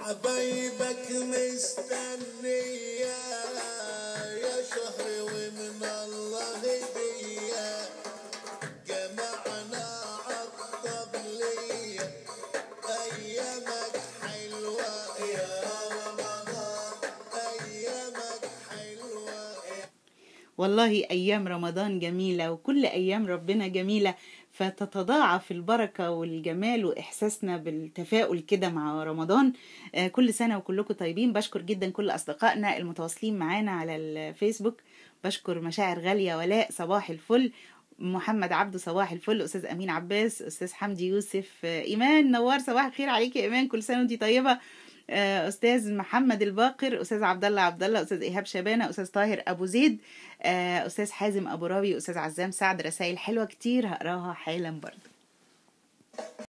حبايبك مستنية يا شهر ومن الله هدية جمعنا عالطبلية أيامك حلوة يا رمضان أيامك حلوة والله أيام رمضان جميلة وكل أيام ربنا جميلة فتتضاعف البركة والجمال وإحساسنا بالتفاؤل كده مع رمضان آه، كل سنة وكلكم طيبين بشكر جدا كل أصدقائنا المتواصلين معانا على الفيسبوك بشكر مشاعر غالية ولاء صباح الفل محمد عبده صباح الفل استاذ امين عباس استاذ حمدي يوسف آه، ايمان نوار صباح الخير عليك يا ايمان كل سنه وانت طيبه آه، استاذ محمد الباقر استاذ عبد الله عبد الله استاذ ايهاب شبانه استاذ طاهر ابو زيد آه، استاذ حازم ابو راوي استاذ عزام سعد رسائل حلوه كتير هقراها حالا برضه